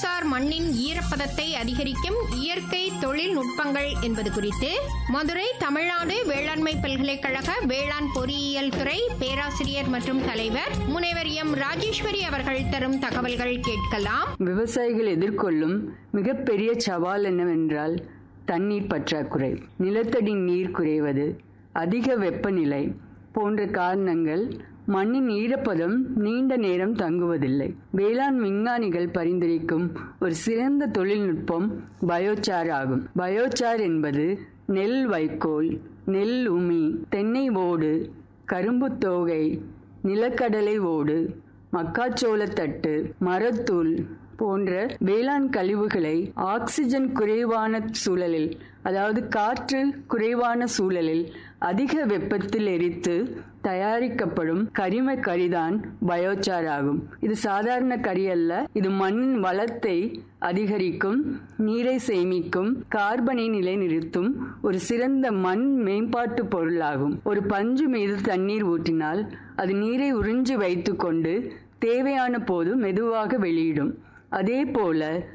biochar மண்ணின் ஈரப்பதத்தை அதிகரிக்கும் இயற்கை தொழில்நுட்பங்கள் என்பது குறித்து மதுரை தமிழ்நாடு வேளாண்மை பல்கலைக்கழக வேளாண் பொறியியல் துறை பேராசிரியர் மற்றும் தலைவர் முனைவர் எம் ராஜேஸ்வரி அவர்கள் தரும் தகவல்கள் கேட்கலாம் விவசாயிகள் எதிர்கொள்ளும் மிகப்பெரிய சவால் என்னவென்றால் தண்ணீர் பற்றாக்குறை நிலத்தடி நீர் குறைவது அதிக வெப்பநிலை போன்ற காரணங்கள் மண்ணின் ஈரப்பதம் நீண்ட நேரம் தங்குவதில்லை வேளாண் விஞ்ஞானிகள் பரிந்துரைக்கும் ஒரு சிறந்த தொழில்நுட்பம் பயோசார் ஆகும் பயோசார் என்பது நெல் வைக்கோல் நெல் உமி தென்னை ஓடு கரும்பு தோகை நிலக்கடலை ஓடு மக்காச்சோளத்தட்டு மரத்தூள் போன்ற வேளாண் கழிவுகளை ஆக்சிஜன் குறைவான சூழலில் அதாவது காற்று குறைவான சூழலில் அதிக வெப்பத்தில் எரித்து தயாரிக்கப்படும் கரிம கரிதான் பயோசார் ஆகும் இது சாதாரண கரி அல்ல இது மண்ணின் வளத்தை அதிகரிக்கும் நீரை சேமிக்கும் கார்பனை நிலைநிறுத்தும் ஒரு சிறந்த மண் மேம்பாட்டு பொருளாகும் ஒரு பஞ்சு மீது தண்ணீர் ஊற்றினால் அது நீரை உறிஞ்சி வைத்துக்கொண்டு தேவையான போது மெதுவாக வெளியிடும் அதே போல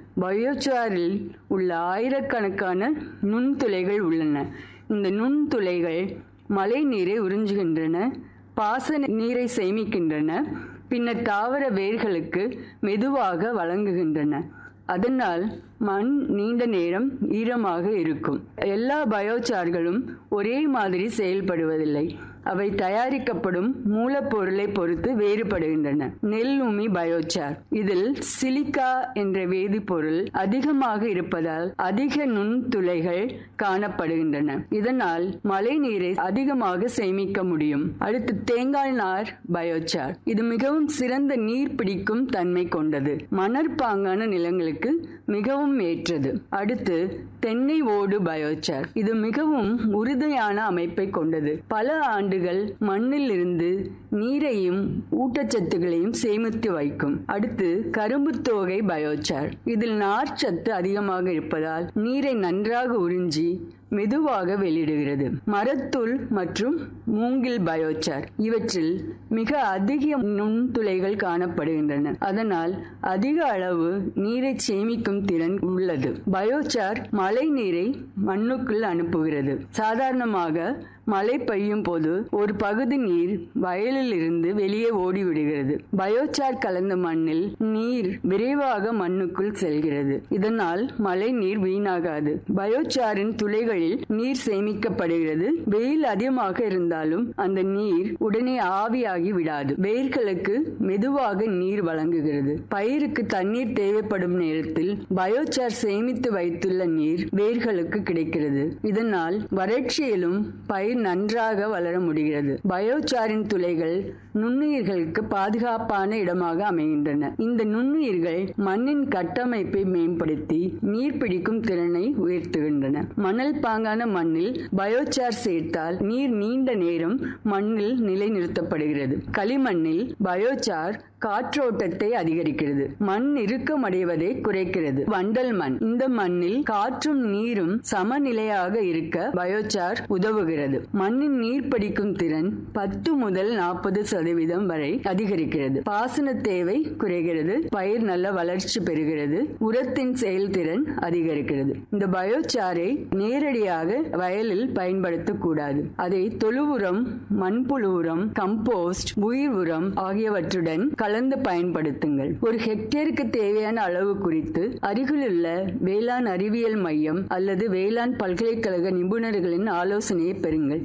பயோசாரில் உள்ள ஆயிரக்கணக்கான நுண்துளைகள் உள்ளன இந்த நுண்துளைகள் மழை நீரை உறிஞ்சுகின்றன பாசன நீரை சேமிக்கின்றன பின்னர் தாவர வேர்களுக்கு மெதுவாக வழங்குகின்றன அதனால் மண் நீண்ட நேரம் ஈரமாக இருக்கும் எல்லா பயோசார்களும் ஒரே மாதிரி செயல்படுவதில்லை அவை தயாரிக்கப்படும் மூலப்பொருளை பொறுத்து வேறுபடுகின்றன நெல் உமி பயோசார் இதில் சிலிக்கா என்ற வேதிப்பொருள் அதிகமாக இருப்பதால் அதிக நுண்துளைகள் காணப்படுகின்றன இதனால் மழை நீரை அதிகமாக சேமிக்க முடியும் அடுத்து தேங்காய் நார் பயோசார் இது மிகவும் சிறந்த நீர் பிடிக்கும் தன்மை கொண்டது மணற்பாங்கான நிலங்களுக்கு மிகவும் ஏற்றது அடுத்து தென்னை ஓடு பயோசார் இது மிகவும் உறுதியான அமைப்பை கொண்டது பல ஆண்டுகள் மண்ணில் இருந்து நீரையும் ஊட்டச்சத்துகளையும் சேமித்து வைக்கும் அடுத்து கரும்பு தோகை பயோசார் இதில் நார்ச்சத்து அதிகமாக இருப்பதால் நீரை நன்றாக உறிஞ்சி மெதுவாக வெளியிடுகிறது மரத்தூள் மற்றும் மூங்கில் பயோசார் இவற்றில் மிக அதிக நுண்துளைகள் காணப்படுகின்றன அதனால் அதிக அளவு நீரை சேமிக்கும் திறன் உள்ளது பயோசார் மழை நீரை மண்ணுக்குள் அனுப்புகிறது சாதாரணமாக மழை பெய்யும் போது ஒரு பகுதி நீர் வயலில் இருந்து வெளியே ஓடிவிடுகிறது பயோசார் கலந்த மண்ணில் நீர் விரைவாக மண்ணுக்குள் செல்கிறது இதனால் மழை நீர் வீணாகாது பயோசாரின் துளைகளில் நீர் சேமிக்கப்படுகிறது வெயில் அதிகமாக இருந்தாலும் அந்த நீர் உடனே ஆவியாகி விடாது வேர்களுக்கு மெதுவாக நீர் வழங்குகிறது பயிருக்கு தண்ணீர் தேவைப்படும் நேரத்தில் பயோசார் சேமித்து வைத்துள்ள நீர் வேர்களுக்கு கிடைக்கிறது இதனால் வறட்சியிலும் பயிர் நன்றாக வளர முடிகிறது பயோசாரின் துளைகள் நுண்ணுயிர்களுக்கு பாதுகாப்பான இடமாக அமைகின்றன இந்த நுண்ணுயிர்கள் மண்ணின் கட்டமைப்பை மேம்படுத்தி நீர் பிடிக்கும் திறனை உயர்த்துகின்றன மணல் பாங்கான மண்ணில் பயோசார் சேர்த்தால் நீர் நீண்ட நேரம் மண்ணில் நிலைநிறுத்தப்படுகிறது களிமண்ணில் பயோசார் காற்றோட்டத்தை அதிகரிக்கிறது மண் இறுக்கம் அடைவதை குறைக்கிறது வண்டல் மண் இந்த மண்ணில் காற்றும் நீரும் சமநிலையாக இருக்க பயோசார் உதவுகிறது மண்ணின் நீர் பிடிக்கும் திறன் பத்து முதல் நாற்பது சதவீதம் வரை அதிகரிக்கிறது பாசன தேவை குறைகிறது பயிர் நல்ல வளர்ச்சி பெறுகிறது உரத்தின் செயல்திறன் அதிகரிக்கிறது இந்த பயோசாரை நேரடியாக வயலில் பயன்படுத்தக்கூடாது அதை தொழு உரம் மண்புழு உரம் கம்போஸ்ட் உயிர் உரம் ஆகியவற்றுடன் கலந்து பயன்படுத்துங்கள் ஒரு ஹெக்டேருக்கு தேவையான அளவு குறித்து அருகிலுள்ள வேளாண் அறிவியல் மையம் அல்லது வேளாண் பல்கலைக்கழக நிபுணர்களின் ஆலோசனையை பெறுங்கள்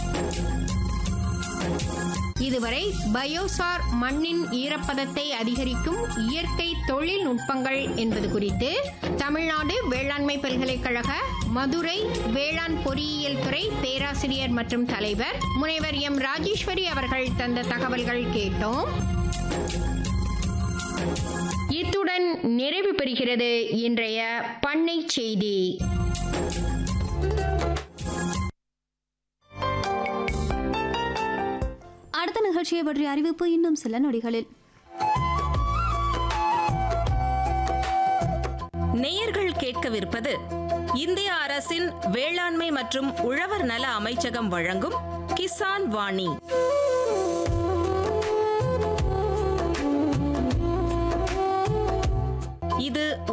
இதுவரை பயோசார் மண்ணின் ஈரப்பதத்தை அதிகரிக்கும் இயற்கை தொழில்நுட்பங்கள் என்பது குறித்து தமிழ்நாடு வேளாண்மை பல்கலைக்கழக மதுரை வேளாண் பொறியியல் துறை பேராசிரியர் மற்றும் தலைவர் முனைவர் எம் ராஜேஸ்வரி அவர்கள் தந்த தகவல்கள் கேட்டோம் இத்துடன் நிறைவு பெறுகிறது இன்றைய பண்ணை செய்தி அடுத்த நிகழ்ச்சியை பற்றிய அறிவிப்பு இன்னும் சில நொடிகளில் நேயர்கள் கேட்கவிருப்பது இந்திய அரசின் வேளாண்மை மற்றும் உழவர் நல அமைச்சகம் வழங்கும் கிசான் வாணி